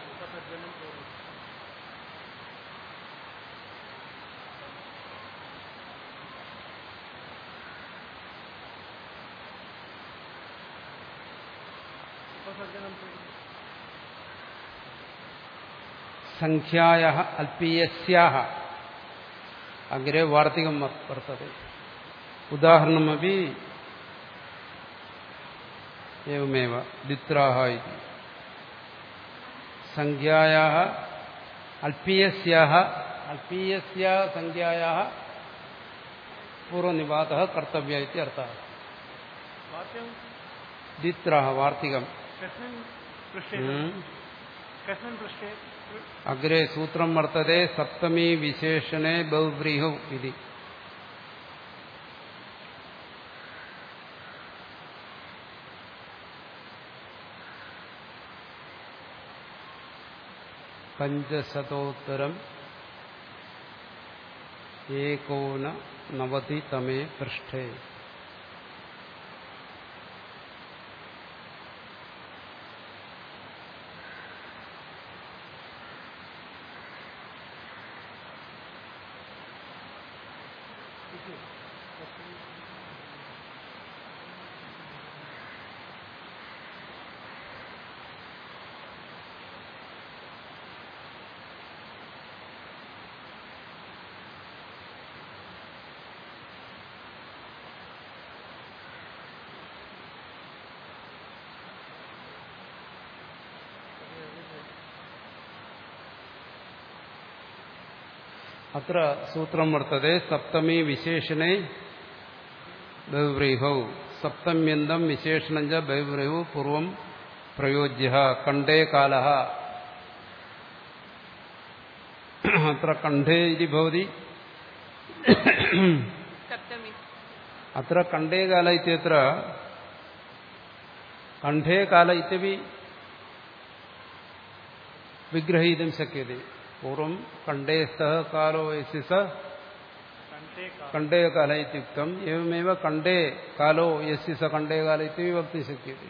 उपसर्जनं कुर्मः സംഖ്യായാः അല്പീയസ്യാः അഗ്രേ വാർത്തികം വർത്തते ഉദാഹരണമപി एवमेव द्वित्राः इति संज्ञायाः अल्पीयस्याः अल्पीयस्याः संज्ञायाः पूर्वनिवातः कर्तव्य इति अर्थः वाक्यं द्वित्राः वार्तिकम् कस्मिन् पृष्ठे हम्म। कस्मिन् पृष्ठे अग्रे सूत्रं वर्तते सप्तमी विशेषणे बहुव्रीहौ इति പഞ്ചശതോത്തരം ഏകോന നവതി തമേ പൃഷ്ഠേ അത്ര സൂത്രം വർത്തതെ സപ്തമി വിശേഷണേ ബഹുവ്രീഹൗ സപ്തമ്യന്തം വിശേഷണം ച ബഹുവ്രീഹു പൂർവം പ്രയോജ്യ കണ്ഠേ കാല അത്ര കണ്ഠേ ഇതി ഭവതി सप्तमी അത്ര കണ്ഠേ കാല ഇത്യത്ര കണ്ഠേ കാല ഇത്യപി വിഗ്രഹീതും ശക്യത്തെ പൂർവം കണ്ഠേ സഹ കാലോ യസ്യ സ कण्ठे का കണ്ഠേ കാല ഇത്യുക്തം എവമേവ കണ്ഠേ കാലോ യസ്യ സ കണ്ഠേ കാല ഇത്യപി വക്തി ശക്യത്തെ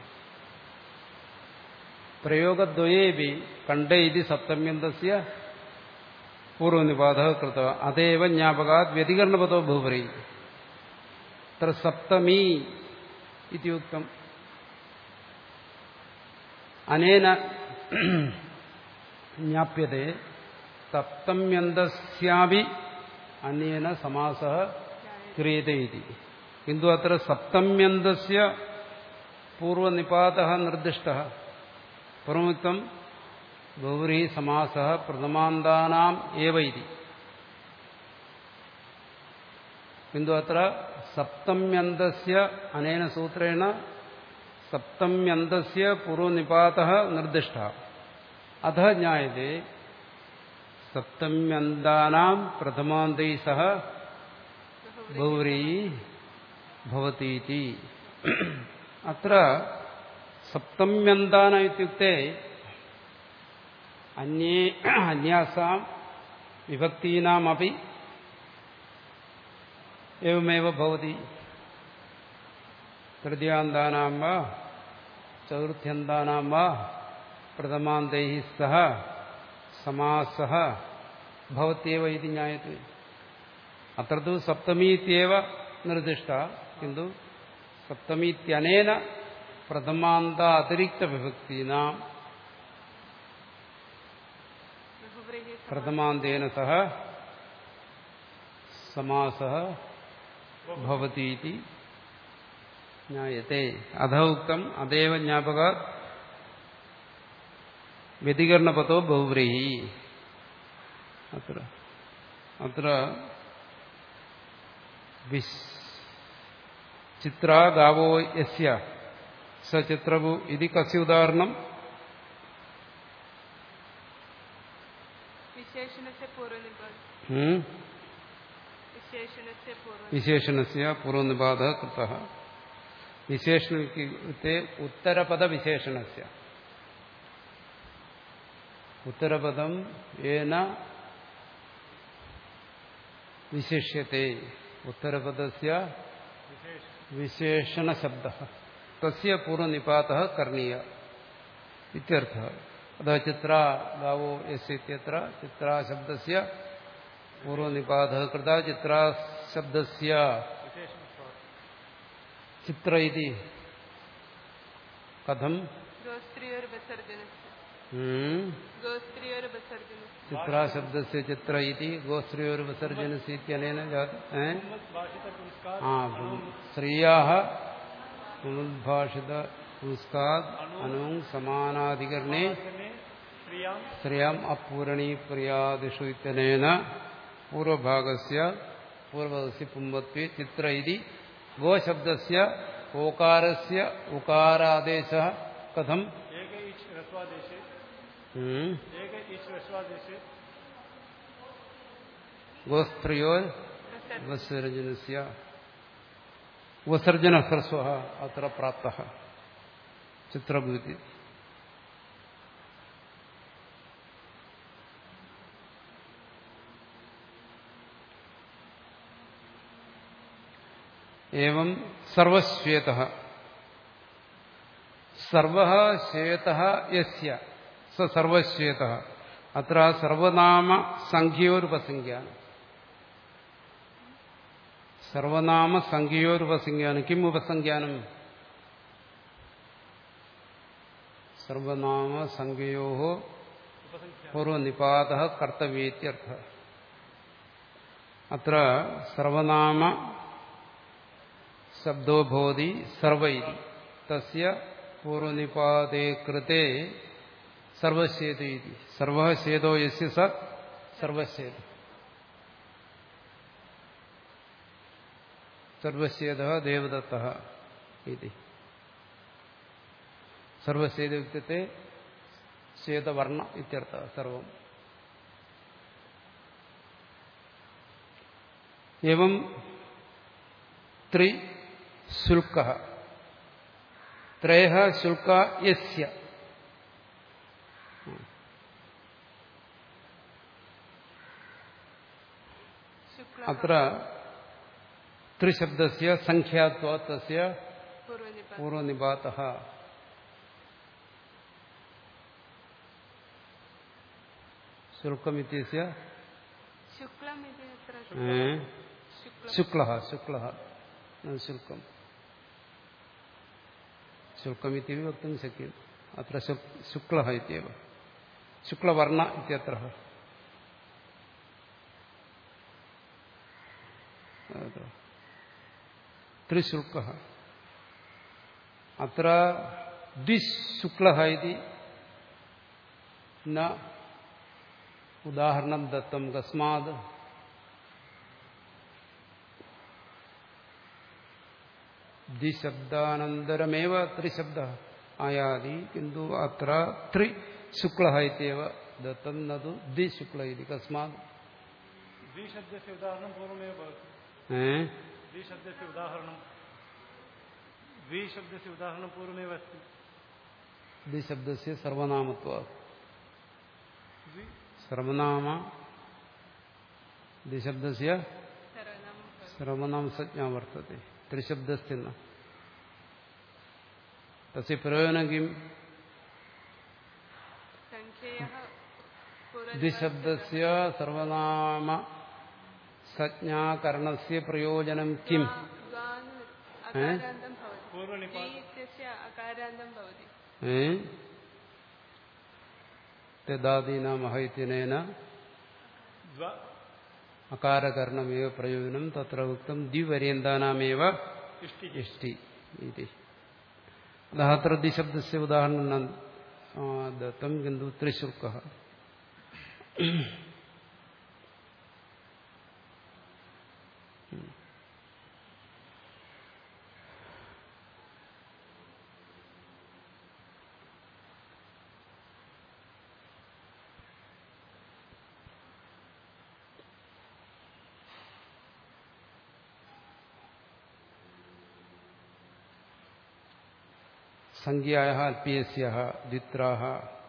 പ്രയോഗദ്വയേപി കണ്ഠേ ഇതി സപ്തമ്യന്തസ്യ പൂർവനിപാത കൃത അതേവ ജ്ഞാപകാത് വ്യതികരണപദോ ഭൂപരി അത്ര സപ്തമി ഇത്യുക്തം അനേന ജ്ഞാപ്യത്തെ സപ്തമ്യന്തസ്യാപി അന്യേന സമാസ ക്രിയത്തെ ഇതി കിന്തു അത്ര സപ്തമ്യന്തസ്യ പൂർവനിപാത നിർദ്ദിഷ്ട പൂർവമുക്തം ഗൗരി സമാസ പ്രഥമാന്താനാം ഏവ ഇതി കിന്തു അത്ര സപ്തമ്യന്തസ്യ അനേന സൂത്രേണ സപ്തമ്യന്തസ്യ പൂർവനിപാത നിർദ്ദിഷ്ട അധ ജ്ഞായത്തെ സപ്തമ്യന്താനാം പ്രഥമാന്തൈ സഹ ഗൗരി ഭവതീതി അത്ര സപ്തമ്യന്താന ഇത്യുക്തെ അന്യേ അന്യാസാം വിഭക്തീനാമപി एवमेव भवति तृतीयान्तानां वा चतुर्थ्यन्तानां वा प्रथमान्तैः सह समासः भवत्येव इति ज्ञायते अत्र तु सप्तमी इत्येव निर्दिष्टा किन्तु सप्तमीत्यनेन प्रथमान्त अतिरिक्तविभक्तीनां बहुव्रीहि प्रथमान्तेन सह समासः भवति इति ज्ञायते अध उक्तम् अदेव ज्ञापकात् व्यतिकरणपतो बहुव्रीहि अत्र अत्र विस् चित्रा गावो यस्य स चित्रभु इति कस्य उदाहरणम् विशेषणस्य पूर्वनिपात हम्म? विशेषणस्य पूर्व വിശേഷണസ്യ പൂർവനിപാത കൃത വിശേഷണത്തെ ഉത്തരപദവിശേഷണസ്യ ഉത്തരപദം ഏന വിശിഷ്യത്തെ ഉത്തരപദസ്യ വിശേഷണശബ്ദ തസ്യ പൂർവനിപാത കർണീയ ഇത്യർത്ഥ അത ചിത്ര ഗാവോ യസ് ഇത്യത്ര ചിത്രാശബ്ദസ്യ പൂർവനിപാത കൃത ചിത്രാശബ്ദസ്യ ചിത്ര ഇതി കഥം गोस्त्रियोर्विसर्जनस्य ഉം, गोस्त्रियोर्विसर्जनस्य ചിത്രാശബ്ദസ്യ ചിത്ര ഇതി ഗോശ്രീയോർവിസർജനസ്യ ഇത്യനേന ജാത ഏ? भाषित पुरस्कार ആ സ്ത്രീയാഹ പുനരുദ്ഭാഷിത പുസ്കാത് അനു സമാനാധികരണേ में श्रियां സ്ത്രീയാം അപൂരണീ പ്രിയാദിഷു ഇത്യനേന പൂർവഭാഗസ്യ പൂർവകസ്യ പുമ്പത്വേ ചിത്ര ഇതി ഗോശബ്ദസ്യ ഓകാരസ്യ ഉകാരാദേശ കഥം एक इच रस्वादेशे ഉം, एक इच रस्वादेशे ഗോസ്ത്രിയോ विसर्जनस्य വിസർജനസ്യ വിസർജന ഹ്രസ്വ അത്ര പ്രാപ്ത ചിത്രഭൂതി एवं सर्वश्वेत सर्व श्वेत यस्य स सर्वश्वेत अत्र सर्वनाम संख्योरुपसंज्ञाനം സർവനാമ സംഖ്യയോരുപസംഖ്യാനം കിം ഉപസംഖ്യാനം സർവനാമ സംഖ്യയോ പൂർവനിപാത കർത്തവ്യേത്യർത്ഥ അത്ര സർവനാമ ശബ്ദോ ഭവതി സർവ ഇതി തസ്യ പൂർവനിപാതേ കൃതേ സർവശേതു ഇതി സർവശേതോ യസ്യ സ സർവശേതു സർവശേത ദേവദത്ത ഇതി സർവശേത ഇത്യുക്തെ ശ്വേതവർണ്ണ ഇത്യർത്ഥ സർവം एवं त्रि शुल्क त्रय शुल्क यस्य शुक्ल अत्र त्रिशब्दस्य संख्यात्वात् तस्य पूर्वनिपात पूर्वनिपातः शुल्कमित्यस्य शुक्लम् इति अत्र ए, शुक्लं शुक्लः शुक्लः न शुल्कम् शुल्कमिति वक्तुं शक्यते अत्र शुक्- शुक्लः इत्येव शुक्लवर्ण इत्यत्र अत्र त्रिशुल्कः अत्र द्विशुक्लः इति न उदाहरणं दत्तं कस्मात् द्विशब्दानन्तरमेव त्रिशब्दः आयाति किन्तु अत्र त्रिशुक्लः इत्येव दत्तं न तु द्विशुक्ल इति कस्मात् द्विशब्दस्य उदाहरणं पूर्वमेव भवति ए? द्विशब्दस्य उदाहरणं द्विशब्दस्य उदाहरणं पूर्वमेव अस्ति द्विशब्दस्य सर्वनामत्वात् द्वि सर्वनाम द्विशब्दस्य शरणं भवति। सर्वनामसंज्ञा वर्तते त्रिशब्दस्य न तस्य प्रयोजनं किम् सङ्ख्येयः पूर्वनिपात द्विशब्दस्य सर्वनाम संज्ञाकरणस्य प्रयोजनं किम् द्वान् अकारान्तं भवति पूर्वनिपात द्वि इत्यस्य अकारान्तं भवति ഏ? തദാദീനാമഹ ഇത്യനേന द्वा അകാരകരണമേവ പ്രയോജനം തത്ര ഉക്തം ദ്വിപര്യന്താനാമേവ इष्टिः ഇഷ്ടി ഇതി അതः അത്ര ദ്വിശബ്ദस्य ഉദാഹരണം न, ആ, ദത്തം കിन्तु ത്രിശുൽക്കः സംഖ്യായ അല്പീയസ്യ ദ്വിത്രാഹ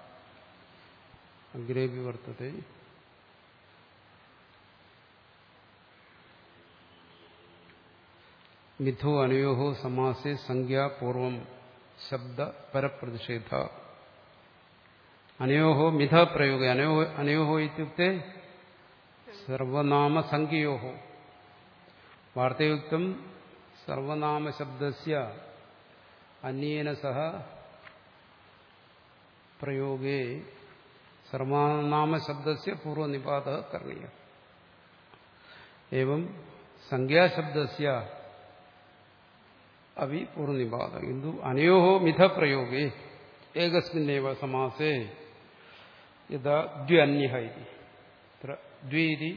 അഗ്രേപി വർത്തത്തെ മിഥോ അനയോ സമാസെ സംഖ്യാപൂർവം ശബ്ദ പരപ്രതിഷേധ അനയോ മിഥ പ്രയോഗ അനയോ അനയോ ഇത്യുക്തെ സർവനാമസംഖ്യയോ വാർത്തയുക്തം സർവനാമശബ്ദസ്യ അന്യേന സഹ പ്രയോഗേ സർവനാമശബ്ദസ്യ പൂർവനിപാത കരണീയ एवं संज्ञाशब्दस्य अपि पूर्वनिपात किन्तु अनयोः मिथप्रयोगे एकस्मिन्नेव समासे यदा द्व्यन्यः इति तत्र द्वि इति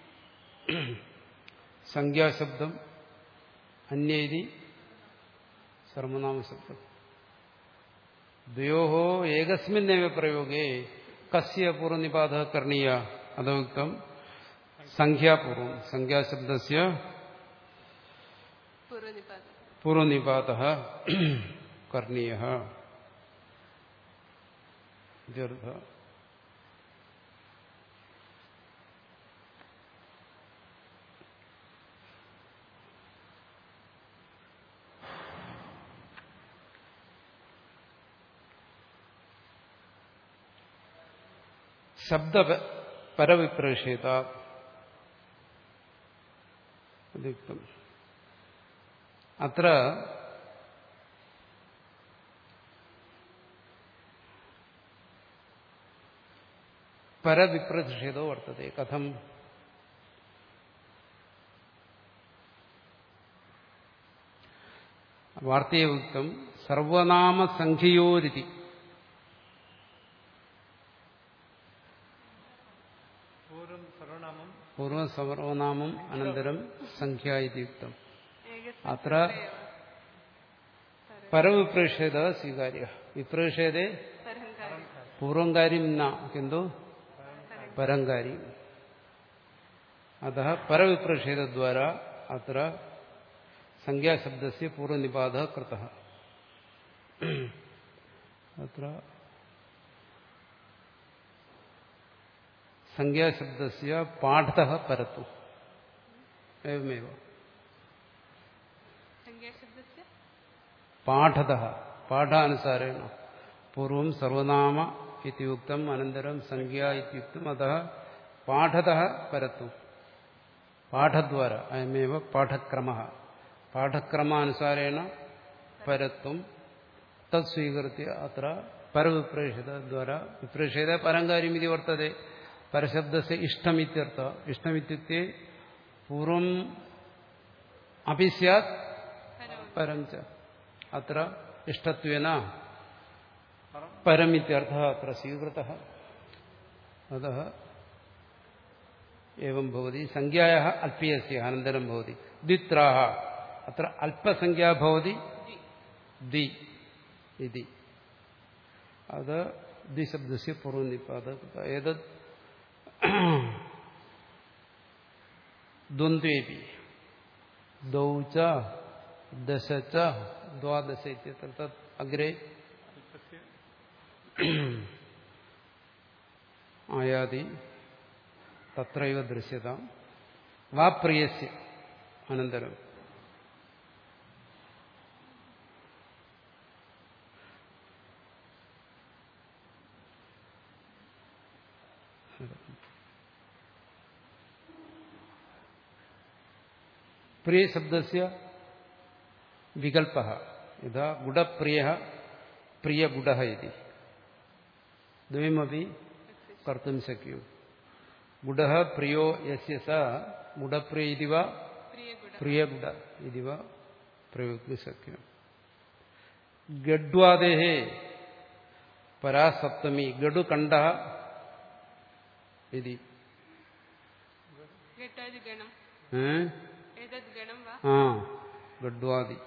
संज्ञाशब्दम् अन्य इति സർവനാമശബ്ദം ദ്വയോः ഏകസ്മിന്നേവ പ്രയോഗേ കസ്യ പൂർവനിപാത കരണീയ അതോക്തം സംഖ്യാപൂർവം സംഖ്യാശബ്ദസ്യ पूर्वनिपात പൂർവനിപാത കരണീയ ഇത്യർത്ഥ ശബ്ദ പരവിപ്രേക്ഷിത യുക്തം അത്ര പരവിപ്രതിഷേധോ വർത്തത്തെ കഥം വാർത്തയുക്തം സർവനാമസംഖ്യയോരിതി പൂർവം സർവനാമം പൂർവ്വം സർവനാമം അനന്തരം സംഖ്യ ഇതി യുക്തം एकस्मिन् അത്ര सर्वे एव പരവിപ്രേഷേത സ്വീകാര്യ വിപ്രേഷേതേ परहङ्कारी പൂർവം കാര്യം ന കിന്തു പരം കാര്യം അത പരവിപ്രേഷേതദ്വാര അത്ര സംഖ്യാശബ്ദസ്യ പൂർവനിപാത കൃത അത്ര സംഖ്യാശബ്ദസ്യ പാഠത പരത്വം एवमेव संज्ञाशब्दस्य പാഠത പാഠാനുസാരേണ പൂർവം സർവനാമ ഇത്യുക്തം അനന്തരം സംഖ്യ ഇത്യുക്തം അത പാഠത പരത്വം പാഠദ്വാര അയമേവ പാഠക്രമ പാഠക്രമാനുസാരേണ പരത്വം തത് സ്വീകൃത്യ അത്ര പരവിപ്രേഷിതദ്വാര വിപ്രേഷിത പരങ്കാര്യം ഇതി വർത്തതെ പരശബ്ദസ്യ ഇഷ്ടമിത്യർത്ഥ ഇഷ്ടമിത്യുക്തെ പൂർവം അപി സ്യാത് പരം ച അത്ര ഇഷ്ടത്വേന പരമിത്യർത്ഥ അത്ര സ്വീകൃത അത एवं भवति संज्ञायाः अल्पीयस्य अनन्तरं भवति द्वित्राः अत्र अल्पसंख्या भवति द्वि इति अत द्विशब्दस्य पूर्वनिपातः एतत् द्वन्द्वेपि द्वौ च दश च द्वादश इत्यत्र तत् अग्रे आयाति തത്രൈവ ദൃശ്യത വാ പ്രിയസ്യ അനന്തരം പ്രിയശബ്ദസ്യ വികൽപ്പ യഥാ ഗുഡപ്രിയ പ്രിയഗുഡ ഇതി ദ്വയമപി കർത്തും ശക്യം ഗുഡ പ്രിയോ യസ്യ സ ഗുഡപ്രിയ ഇതി വ प्रियगुण പ്രിയഗുഡ ഇതി വ പ്രയോഗിക്കും ശക്യം ഗഡ്വാദേ പരാസപ്തമി ഗഡുകണ്ഠ ഇതി घटादिगणम् ഏ? एतद् गणं वा ആ ഗഡ്വാദി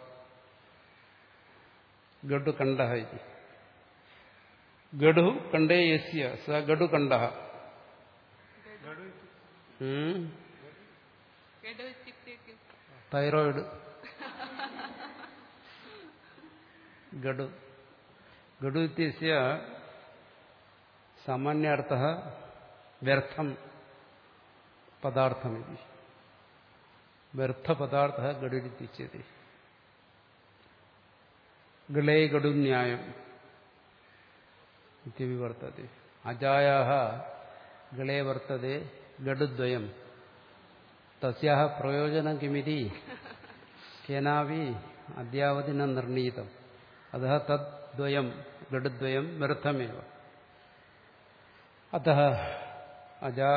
ഗഡുകണ്ഠ ഇതി ഗഡു കണ്ഠേ യസ്യ സ ഗഡുകണ്ഠ ഉം गडौ इत्युक्ते किम् തൈറോയിഡ് ഗഡു ഗഡു ഇത്യസ്യ സാമാന്യാർത്ഥ വ്യർത്ഥം പദാർത്ഥമിതി വ്യർത്ഥപദാർത്ഥ ഗഡുരിത്യുച്യത്തെ ഗളേ ഗഡുന്യായം ഇത്യപി വർത്തത്തെ അജായാः ഗളേ വർത്തते ഗഡുദ്വയം തസ്യാः പ്രയോജനം കിമിതി കേനാപി അദ്യാവധി ന നിർണീതം അതः തദ്വയം ഗഡുദ്വയം വ്യർത്ഥമേവ അतः അജാ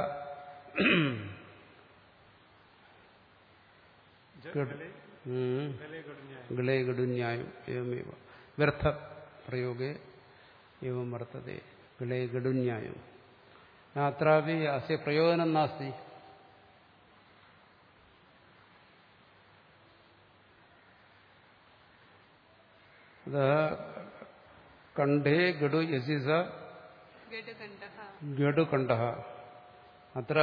ഗലേ ഉം. ഗലേ ഗഡുന്യായം ഗളേ ഗഡുന്യായം एवमेव വ്യർത്ഥ പ്രയോഗേ एवं वर्तते ഗളേ ഗഡുന്യായം അत्रापि अस्य प्रयोजनं नास्ति अतः कण्ठे गडु यसि स गडकण्ठः ഗഡുകണ്ഠ അത്ര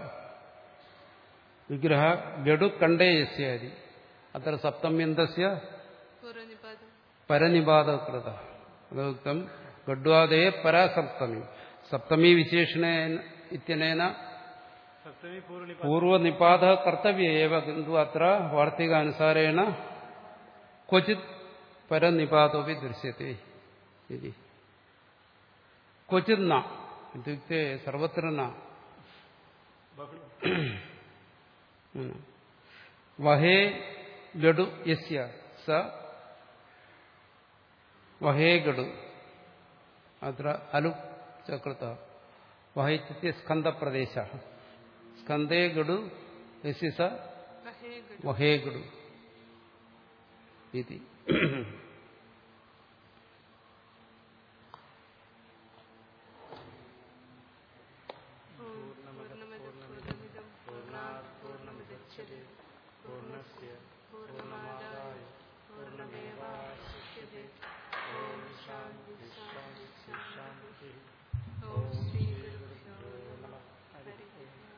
വിഗ്രഹ ഗഡുകണ്ഠേ യസ്യാദി അത്ര സപ്തമ്യന്തസ്യ पूर्वनिपादम् പരനിപാതകൃത അതുക്തം ഗഡ്വാദേ പരാസപ്തമി സപ്തമി വിശേഷണേന ഇത്യനേന സപ്തമി പൂർവ്വനിപാത പൂർവനിപാത കർത്തവ്യ ഏവ കിന്തു അത്ര വാർത്തികാനുസാരേണ ക്വചിത് പരനിപാതോപി ദൃശ്യത്തെ ഇതി ക്വചിത് ന ഇത്യുക്തെ സർവത്ര ന ഉം. വഹേ ഗഡു യസ്യ സ വഹേ ഗഡു അത്ര അലു ചകൃത വഹ ഇത്യുക്തെ സ്കന്ധപ്രദേശ സ്കന്ധേ ഗഡു യസ്യ സ വഹേ ഗുഡ് വഹേ ഗഡു ഇതി പൂർണ്ണമദ പൂർണ്ണമിദം പൂർണ്ണാത് പൂർണ്ണമുദച്യത്തെ പൂർണ്ണസ്യ പൂർണ്ണമാദായ പൂർണ്ണമേവാശിഷ്യത്തെ ഓം ശാന്തി ശാന്തി ശാന്തി ഓം ശ്രീ ഗുരുഭ്യോ നമഃ ഹരി ഓം